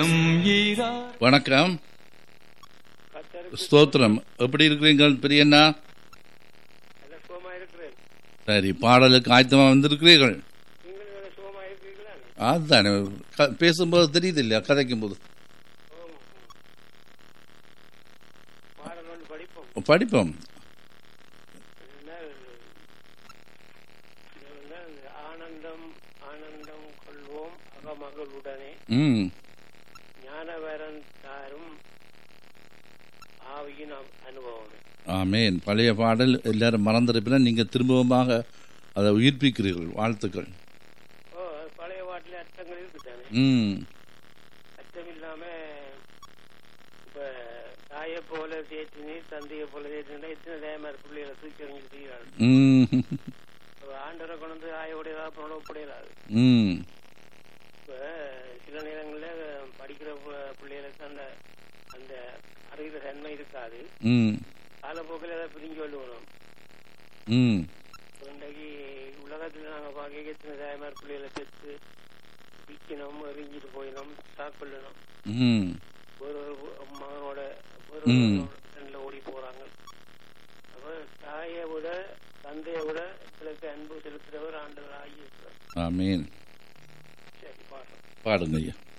வணக்கம் ஸ்தோத்திரம் எப்படி இருக்கிறீங்க பெரியண்ணா நல்ல சுகமா இருக்கிறேன் சரி பாடலுக்கு ஆயத்தமா வந்திருக்கிறீர்கள் நீங்களும் நல்ல சுகமா இருக்கிறீங்களா அதுதானே க- பேசும்போது தெரியுது இல்லையா கதைக்கும் போது பாடல் ஒன்று படிப்போம் படிப்போம் என்ன, இது வந்து ஆனந்தம் ஆனந்தம் கொள்வோம் அகமகளுடனே ம் ஞானவரன் தாரும் ஆவியின் அ- அனுபவமே ஆமேன் பழைய பாடல் எல்லாரும் மறந்திருப்பினா நீங்க திரும்பவுமாக அதை உயிர்ப்பிக்கிறீர்கள் வாழ்த்துக்கள் ஓ அது பழைய பாட்டில் அர்த்தங்கள் இருக்குதானே ம் அர்த்தம் இல்லாம இப்ப தாயை போல தேற்றினி தந்தையை போல தேற்றினா எத்தனை தேமார் பிள்ளைகளை தூக்கி எறிஞ்சு செய்கிறாள் ம் ஆண்டரை கொண்டு வந்து ஆயோடைய புடையலாது ம் இப்ப சில நேரங்களில் படிக்கிற பு- பிள்ளைகளுக்கு அந்த அந்த அறிகிற தன்மை இருக்காது ம் காலப்போக்கில் அதை பிரிஞ்சு கொள்ளுவோம் ம் இன்றைக்கு உலகத்தில் நாங்கள் பார்க்க எத்தனை தாய்மார் பிள்ளைகளை பெற்று விற்கணும் எரிஞ்சிட்டு போயிடும் சாக்கொள்ளணும் ம் ஒரு ஒரு மகனோட ஒரு ம். ஃப்ரெண்டில் ஓடி போறாங்க அப்ப தாயை விட தந்தையை விட எங்களுக்கு அன்பு செலுத்துறவர் ஆண்டவர் ஆகியிருக்கிறார் ஆமேன் சரி பாடுறோம் பாடுங்க ஐயா